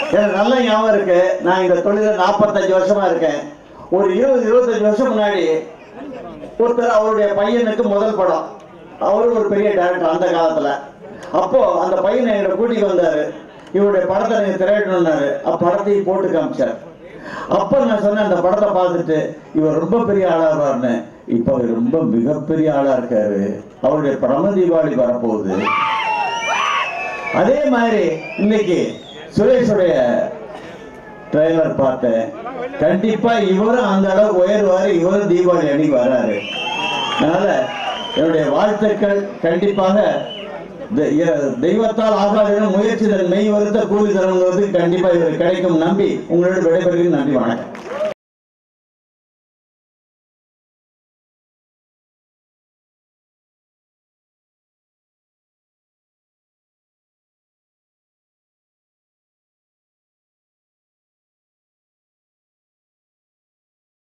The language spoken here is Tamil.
எனக்கு நல்ல ஞாபகம் இருக்கு நான் இந்த தொழில நாற்பத்தஞ்சு வருஷமா இருக்கேன் ஒரு இருபது இருபத்தஞ்சு வருஷம் முன்னாடி ஒருத்தர் அவருடைய பையனுக்கு முதல் படம் அவரும் ஒரு பெரிய டேரக்டர் அந்த காலத்துல அப்போ அந்த பையனை எங்களை கூட்டிட்டு வந்தாரு இவருடைய படத்தை நீங்க திரையிடணும்னாரு அப்படத்தையும் போட்டு காமிச்சார் அப்ப நான் சொன்னேன் அந்த படத்தை பார்த்துட்டு இவர் ரொம்ப பெரிய ஆளா இருவாருன்னு இப்போ அவர் ரொம்ப மிகப்பெரிய ஆளா இருக்காரு அவருடைய பிரம தீபாவளி வரப்போகுது அதே மாதிரி இன்னைக்கு சுரேஷுடைய ட்ரெய்லர் பார்த்தேன் கண்டிப்பா இவரும் அந்த அளவுக்கு உயர்வாரு இவரும் தீபாவளி அன்னைக்கு வராரு அதனால என்னுடைய வாழ்த்துக்கள் கண்டிப்பாக தெ- இ- தெய்வத்தால் ஆகாத முயற்சி தன் மெய் வருத்த கூலி தரங்கிறது கண்டிப்பா இவர் கிடைக்கும் நம்பி உங்களோட விடைபெறுகிறேன் நன்றி வணக்கம்